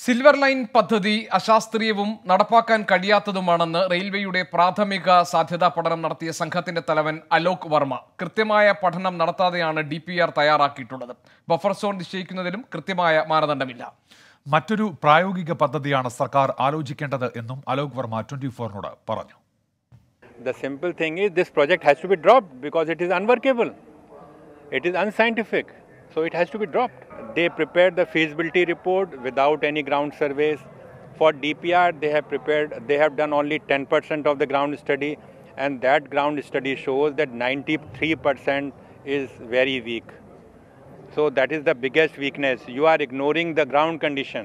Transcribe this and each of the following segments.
Silver line പദ്ധതി അശാസ്ത്രീയവും നടപ്പാക്കാൻ കഴിയാത്തതുമാണെന്ന് റെയിൽവേയുടെ പ്രാഥമിക സാധ്യതാ പഠനം നടത്തിയ സംഘത്തിന്റെ തലവൻ അലോക് വർമ്മ കൃത്യമായ പഠനം നടത്താതെയാണ് ഡി പി ആർ തയ്യാറാക്കിയിട്ടുള്ളത് ബഫർ സോൺ നിശ്ചയിക്കുന്നതിലും കൃത്യമായ മാനദണ്ഡമില്ല മറ്റൊരു പ്രായോഗിക പദ്ധതിയാണ് സർക്കാർ ആലോചിക്കേണ്ടത് എന്നും അലോക് വർമ്മ ട്വന്റി ഫോറിനോട് പറഞ്ഞു The simple thing is this project has to be dropped because it is unworkable. It is unscientific. So it has to be dropped. They prepared the feasibility report without any ground surveys. For DPR, they have prepared, they have done only 10% of the ground study, and that ground study shows that 93% is very weak. So that is the biggest weakness. You are ignoring the ground condition.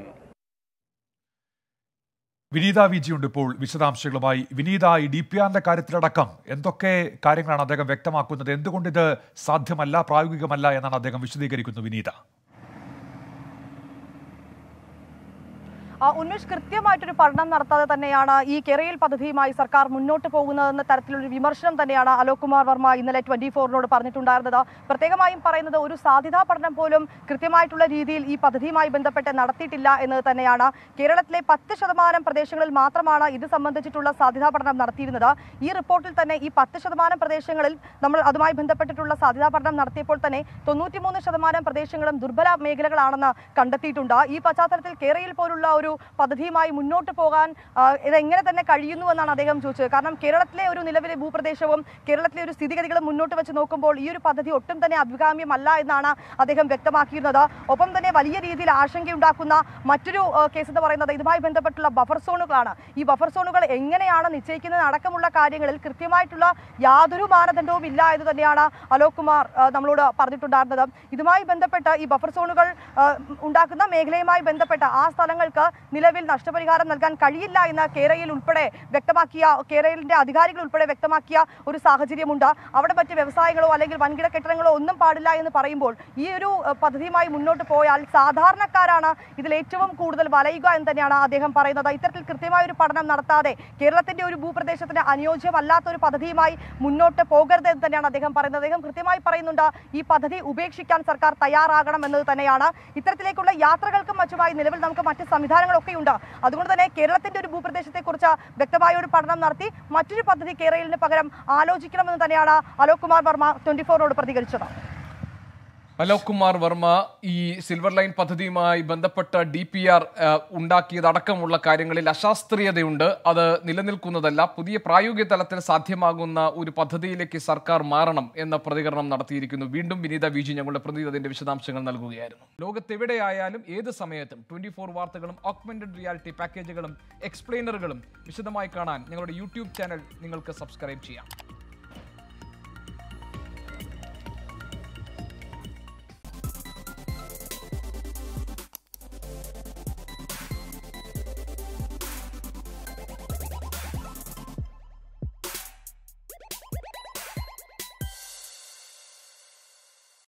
വിനീത വിജിയുണ്ട് ഇപ്പോൾ വിശദാംശങ്ങളുമായി വിനീത ഈ D P ആറിന്റെ കാര്യത്തിലടക്കം എന്തൊക്കെ കാര്യങ്ങളാണ് അദ്ദേഹം വ്യക്തമാക്കുന്നത് എന്തുകൊണ്ട് ഇത് സാധ്യമല്ല പ്രായോഗികമല്ല എന്നാണ് അദ്ദേഹം വിശദീകരിക്കുന്നത് വിനീത ആ, ഉന്മേഷ് കൃത്യമായിട്ടൊരു പഠനം നടത്താതെ തന്നെയാണ് ഈ കെറയിൽ പദ്ധതിയുമായി സർക്കാർ മുന്നോട്ട് പോകുന്നതെന്ന തരത്തിലൊരു വിമർശനം തന്നെയാണ് അലോക് കുമാർ വർമ്മ ഇന്നലെ ട്വന്റി ഫോറിനോട് പറഞ്ഞിട്ടുണ്ടായിരുന്നത് പ്രത്യേകമായും പറയുന്നത് ഒരു സാധ്യതാ പഠനം പോലും കൃത്യമായിട്ടുള്ള രീതിയിൽ ഈ പദ്ധതിയുമായി ബന്ധപ്പെട്ട് നടത്തിയിട്ടില്ല എന്നത് തന്നെയാണ് കേരളത്തിലെ പത്ത് ശതമാനം പ്രദേശങ്ങളിൽ മാത്രമാണ് ഇത് സംബന്ധിച്ചിട്ടുള്ള സാധ്യതാ പഠനം നടത്തിയിരുന്നത് ഈ റിപ്പോർട്ടിൽ തന്നെ ഈ പത്ത് ശതമാനം പ്രദേശങ്ങളിൽ നമ്മൾ അതുമായി ബന്ധപ്പെട്ടിട്ടുള്ള സാധ്യതാ പഠനം നടത്തിയപ്പോൾ തന്നെ തൊണ്ണൂറ്റിമൂന്ന് ശതമാനം പ്രദേശങ്ങളും ദുർബല മേഖലകളാണെന്ന് കണ്ടെത്തിയിട്ടുണ്ട് ഈ പശ്ചാത്തലത്തിൽ കേരളയിൽ പോലുള്ള ഒരു പദ്ധതിയുമായി മുന്നോട്ട് പോകാൻ ആ, ഇതെങ്ങനെ തന്നെ കഴിയുന്നു എന്നാണ് അദ്ദേഹം ചോദിച്ചത് കാരണം കേരളത്തിലെ ഒരു നിലവിലെ ഭൂപ്രദേശവും കേരളത്തിലെ ഒരു സ്ഥിതിഗതികളും മുന്നോട്ട് വെച്ച് നോക്കുമ്പോൾ ഈ ഒരു പദ്ധതി ഒട്ടും തന്നെ അഭികാമ്യമല്ല എന്നാണ് അദ്ദേഹം വ്യക്തമാക്കിയിരുന്നത് ഒപ്പം തന്നെ വലിയ രീതിയിൽ ആശങ്കയുണ്ടാക്കുന്ന മറ്റൊരു ആ, കേസ് എന്ന് പറയുന്നത് ഇതുമായി ബന്ധപ്പെട്ടുള്ള ബഫർ സോണുകളാണ് ഈ ബഫർ സോണുകൾ എങ്ങനെയാണ് നിശ്ചയിക്കുന്നത് അടക്കമുള്ള കാര്യങ്ങളിൽ കൃത്യമായിട്ടുള്ള യാതൊരു മാനദണ്ഡവും ഇല്ല എന്ന് തന്നെയാണ് അലോക് കുമാർ ആ, നമ്മളോട് പറഞ്ഞിട്ടുണ്ടായിരുന്നത് ഇതുമായി ബന്ധപ്പെട്ട് ഈ ബഫർ സോണുകൾ ആ, ഉണ്ടാക്കുന്ന മേഖലയുമായി ബന്ധപ്പെട്ട ആ സ്ഥലങ്ങൾക്ക് നിലവിൽ നഷ്ടപരിഹാരം നൽകാൻ കഴിയില്ല എന്ന് കേരളയിൽ ഉൾപ്പെടെ വ്യക്തമാക്കിയ കേരളിന്റെ അധികാരികൾ ഉൾപ്പെടെ വ്യക്തമാക്കിയ ഒരു സാഹചര്യമുണ്ട് അവിടെ മറ്റ് വ്യവസായങ്ങളോ അല്ലെങ്കിൽ വൻകിട കെട്ടിടങ്ങളോ ഒന്നും പാടില്ല എന്ന് പറയുമ്പോൾ ഈ ഒരു ആ, പദ്ധതിയുമായി മുന്നോട്ട് പോയാൽ സാധാരണക്കാരാണ് ഇതിൽ ഏറ്റവും കൂടുതൽ വലയുക എന്ന് തന്നെയാണ് അദ്ദേഹം പറയുന്നത് ഇത്തരത്തിൽ കൃത്യമായ ഒരു പഠനം നടത്താതെ കേരളത്തിന്റെ ഒരു ഭൂപ്രദേശത്തിന് അനുയോജ്യമല്ലാത്ത ഒരു പദ്ധതിയുമായി മുന്നോട്ട് പോകരുത് എന്ന് തന്നെയാണ് അദ്ദേഹം പറയുന്നത് അദ്ദേഹം കൃത്യമായി പറയുന്നുണ്ട് ഈ പദ്ധതി ഉപേക്ഷിക്കാൻ സർക്കാർ തയ്യാറാകണം എന്നത് തന്നെയാണ് ഇത്തരത്തിലേക്കുള്ള യാത്രകൾക്കും മറ്റുമായി നിലവിൽ നമുക്ക് മറ്റ് സംവിധാനങ്ങളൊക്കെ ഉണ്ട് അതുകൊണ്ട് തന്നെ കേരളത്തിന്റെ ഒരു ഭൂപ്രദേശത്തെക്കുറിച്ച് വ്യക്തമായ ഒരു പഠനം നടത്തി മറ്റൊരു പദ്ധതി കേരളത്തിന് പകരം ആലോചിക്കണമെന്ന് തന്നെയാണ് അലോക് കുമാർ വർമ്മ ട്വന്റി ഫോറിനോട് പ്രതികരിച്ചത് അലോക് കുമാർ വർമ്മ ഈ സിൽവർ ലൈൻ പദ്ധതിയുമായി ബന്ധപ്പെട്ട ഡി പി ആർ ഉണ്ടാക്കിയതടക്കമുള്ള കാര്യങ്ങളിൽ അശാസ്ത്രീയതയുണ്ട് അത് നിലനിൽക്കുന്നതല്ല പുതിയ പ്രായോഗിക തലത്തിൽ സാധ്യമാകുന്ന ഒരു പദ്ധതിയിലേക്ക് സർക്കാർ മാറണം എന്ന പ്രതികരണം നടത്തിയിരിക്കുന്നു വീണ്ടും വിനീത വിജി ഞങ്ങളുടെ പ്രതിനിധി അതിന്റെ വിശദാംശങ്ങൾ നൽകുകയായിരുന്നു ലോകത്തെവിടെയായാലും ഏത് സമയത്തും ട്വന്റി ഫോർ വാർത്തകളും ഓഗ്മെന്റഡ് റിയാലിറ്റി പാക്കേജുകളും എക്സ്പ്ലെയിനറുകളും വിശദമായി കാണാൻ ഞങ്ങളുടെ യൂട്യൂബ് ചാനൽ നിങ്ങൾക്ക് സബ്സ്ക്രൈബ് ചെയ്യാം